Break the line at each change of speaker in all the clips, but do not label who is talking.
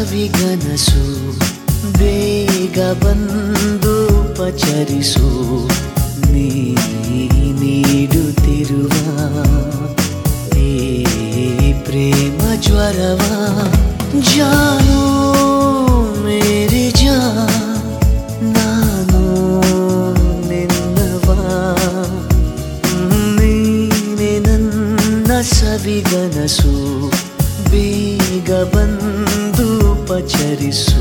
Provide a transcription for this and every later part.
ಸವಿಗನಸು ಬೇಗ ಬಂದು ಪಚರಿಸು ನೀ ನೀಡುತ್ತಿರುವ ಈ ಪ್ರೇಮ ಜ್ವರವ ಜಾನು ಮೇರಿ ಜಾ ನಾನು ನಿನ್ನವ ನೀನೆ ನನ್ನ ಸವಿಗನಸು ಬೇಗ ಬಂದು ಪಚರಿಸು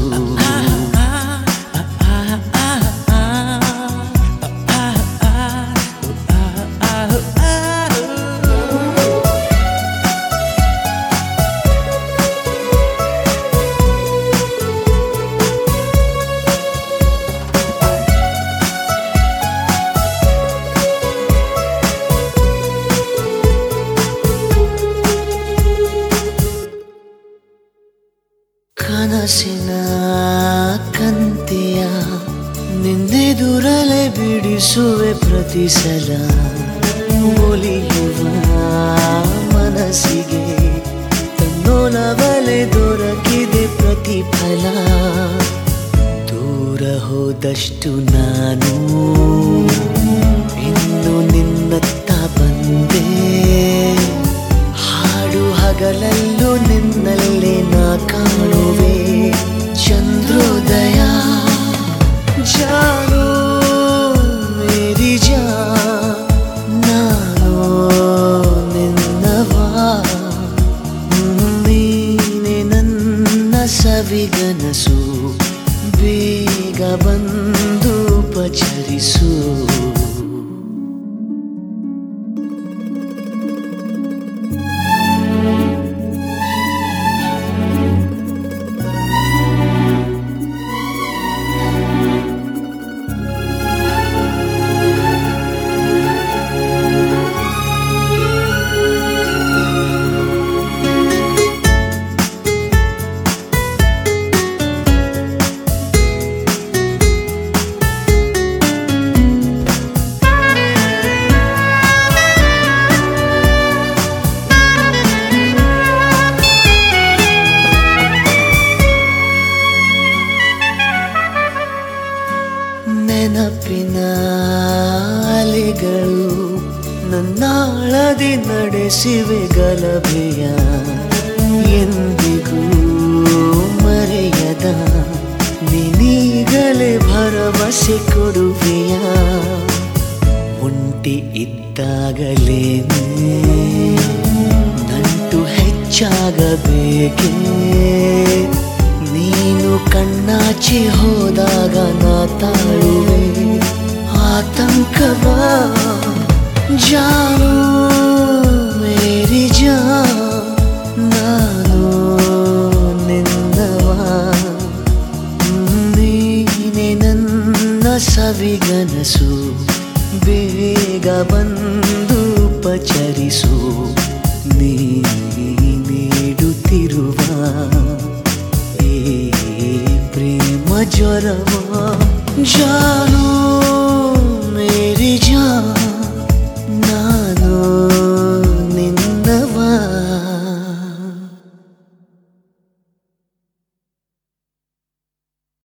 ಕನಸಿನ ಕಂತೆಯ ನಿನ್ನೆದುರಲೆ ಬಿಡಿಸುವೆ ಪ್ರತಿ ಸಲ ಒಲಿಯುವ ಮನಸ್ಸಿಗೆ ತನ್ನೋಲವಲೆ ದೊರಕಿದೆ ಪ್ರತಿಫಲ ದೂರ ಹೋದಷ್ಟು ನಾನು ಇನ್ನು ನಿನ್ನತ್ತ ಬಂದೆ ಹಾಡು ಹಗಲಲ್ಲೂ ನಿನ್ನಲ್ಲೇ ನಾ ಕಾಣುವೆ ಚಂದ್ರೋದಯ ಜಾನು ಮೇರಿ ಜಾ ನಾನು ನಿನ್ನವಾ ನೀನೆ ನನ್ನ ಸವಿಗನಸು ಬೇಗ ಬಂದು ಪಚರಿಸು ನೆನಪಿನ ಅಲೆಗಳು ನನ್ನಾಳದಿ ನಡೆಸಿವೆ ಗಲಭೆಯ ಎಂದಿಗೂ ಮರೆಯದ ನಿನೀಗಲೇ ಭರವಸೆ ಕೊಡುವೆಯ ಒಂಟಿ ಇದ್ದಾಗಲೇನೆ ನಂಟು ಹೆಚ್ಚಾಗಬೇಕೇ ನೀನು ಕಣ್ಣಾಚಿ ಹೋದಾಗ ನಾ ತಾಳುವೆ ಆತಂಕವ ಜಾನು ಮೇರಿ ಜಾ ನಾನು ನಿನ್ನವ ನೀನೆ ನನ್ನ ಸವಿಗನಸು ಬೇಗ ಬಂದು ಪಚರಿಸು ನೀ ನೀಡುತ್ತಿರುವ ಈ ಪ್ರೇಮ ಜ್ವರವ ಜಾನು ಮೇರಿ ಜಾ ನಾನು ನಿನ್ನವಾ